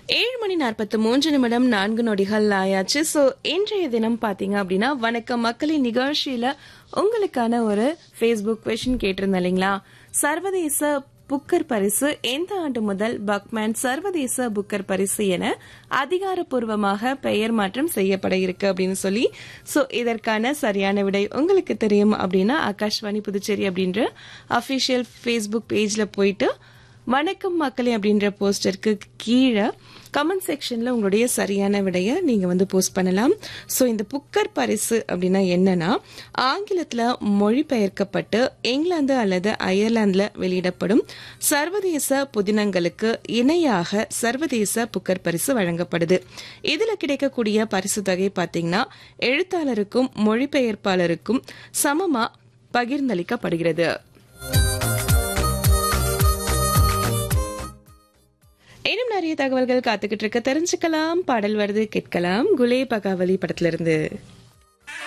ஏழு மணி நாற்பத்தி மூன்று நிமிடம் நான்கு நொடிகள் ஆயாச்சு ஸோ இன்றைய தினம் பார்த்தீங்க அப்படின்னா வணக்கம் மக்களின் நிகழ்ச்சியில உங்களுக்கான ஒரு ஃபேஸ்புக் கொஷின் கேட்டிருந்தேன் இல்லைங்களா சர்வதேச புக்கர் பரிசு எந்த ஆண்டு முதல் பக்மேன் சர்வதேச புக்கர் பரிசு என அதிகாரப்பூர்வமாக பெயர் மாற்றம் செய்யப்பட இருக்கு அப்படின்னு சொல்லி ஸோ இதற்கான சரியான விடை உங்களுக்கு தெரியும் அப்படின்னா ஆகாஷ்வாணி புதுச்சேரி அப்படின்ற அஃபிஷியல் ஃபேஸ்புக் பேஜில் போயிட்டு வணக்கம் மக்களே அப்படின்ற போஸ்டருக்கு கீழே கமெண்ட் செக்ஷன்ல உங்களுடைய சரியான விடையை நீங்க வந்து போஸ்ட் பண்ணலாம் ஸோ இந்த புக்கர் பரிசு அப்படின்னா என்னன்னா ஆங்கிலத்தில் மொழிபெயர்க்கப்பட்டு இங்கிலாந்து அல்லது அயர்லாந்துல வெளியிடப்படும் சர்வதேச புதினங்களுக்கு இணையாக சர்வதேச புக்கர் பரிசு வழங்கப்படுது இதுல கிடைக்கக்கூடிய பரிசு தொகை பார்த்தீங்கன்னா எழுத்தாளருக்கும் மொழிபெயர்ப்பாளருக்கும் சமமா பகிர்ந்தளிக்கப்படுகிறது இன்னும் நிறைய தகவல்கள் காத்துக்கிட்டு இருக்க தெரிஞ்சுக்கலாம் பாடல் வருது கேட்கலாம் குலே பகாவலி படத்துல இருந்து